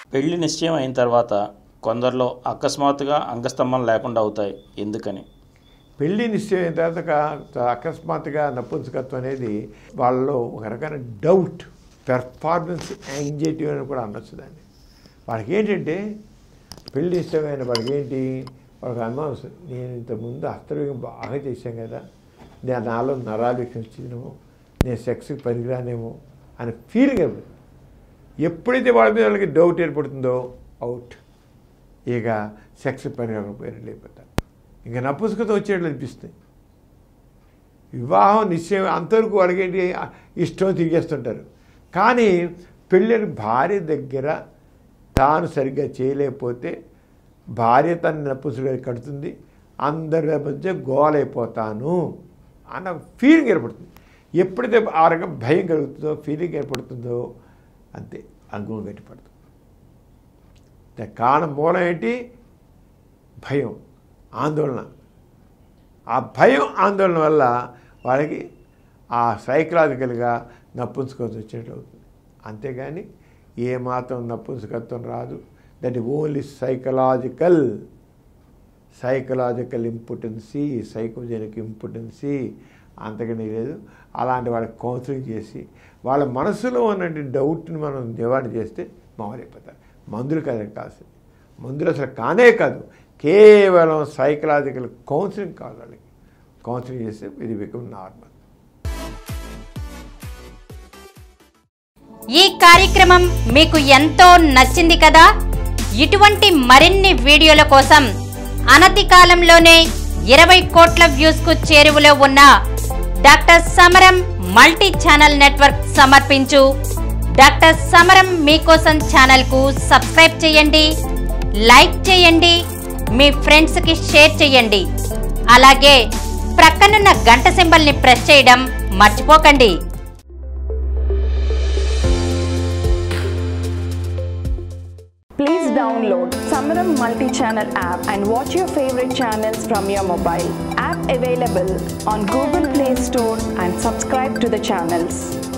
పెళ్లి నిశ్చయం అయిన తర్వాత కొందరిలో అకస్మాత్తుగా అంగస్తంభం లేకుండా అవుతాయి ఎందుకని పెళ్లి నిశ్చయం తర్వాత క- అకస్మాత్తుగా నపుంసకత్వం అనేది వాళ్ళలో ఒక రకమైన డౌట్ పెర్ఫార్మెన్స్ యాంగ్జైటీ అని కూడా అనొచ్చు దాన్ని వాళ్ళకి ఏంటంటే పెళ్లి నిశ్చయమైన వాళ్ళకి ఏంటి వాళ్ళకి అనుమానం వస్తుంది. నేను ఇంతకుముందు హస్తవేగం బాగా చేశాను కదా నేను నాలో నరాలు వికసించినేమో నేను సెక్స్కి పనికిరానేమో అనే ఫీలింగ్ అయిపోతుంది ఎప్పుడైతే వాళ్ళ మీద వాళ్ళకి డౌట్ ఏర్పడుతుందో అవుట్ ఇక సెక్స్ పని కాకపోయినట్లు అయిపోతారు ఇంకా నపుంసకత వచ్చేట్లు అనిపిస్తుంది వివాహం నిశ్చయం అంతవరకు వాళ్ళకి ఏంటి ఇష్టం తిరిగేస్తుంటారు కానీ పెళ్ళిని భార్య దగ్గర తాను సరిగ్గా చేయలేకపోతే భార్య తన నపుంసగా కడుతుంది అందరి మధ్య గోలైపోతాను అన్న ఫీలింగ్ ఏర్పడుతుంది ఎప్పుడైతే ఆ రకం భయం కలుగుతుందో ఫీలింగ్ ఏర్పడుతుందో అంతే అంగుళం గట్టిపడుతుంది దానికి కారణం మూలం ఏంటి భయం ఆందోళన ఆ భయం ఆందోళన వల్ల వాళ్ళకి ఆ సైకలాజికల్గా నపుంసకత్వం వచ్చినట్టు అవుతుంది అంతేగాని ఏ మాత్రం నపుంసకత్వం రాదు that only psychological psychological impotency psychogenic impotency అంతకని లేదు అలాంటి వాళ్ళకి కౌన్సిలింగ్ చేసి వాళ్ళ మనసులో ఉన్నటువంటి డౌట్ని మనం నివారణ చేస్తే మామూలైపోతారు మందులు కదా కాల్సింది మందులు అసలు కానే కాదు కేవలం సైకలాజికల్ కౌన్సిలింగ్ కావాలి వాళ్ళకి కౌన్సిలింగ్ చేస్తే ఇది బికమ్ నార్మల్ ఈ కార్యక్రమం మీకు ఎంతో నచ్చింది కదా ఇటువంటి మరిన్ని వీడియోల కోసం అనతి కాలంలోనే ఇరవై కోట్ల వ్యూస్ కు చేరువలో ఉన్న doctor Samaram multi channel network సమర్పించు డాక్టర్ సమరం మీకోసం ఛానల్ కు సబ్స్క్రైబ్ చేయండి లైక్ చేయండి మీ ఫ్రెండ్స్ కి షేర్ చేయండి అలాగే ప్రక్కనున్న గంట సింబల్ ని ప్రెస్ చేయడం మర్చిపోకండి Please download Samaram multi-channel app and watch your favorite channels from your mobile. App available on Google Play Store and subscribe to the channels.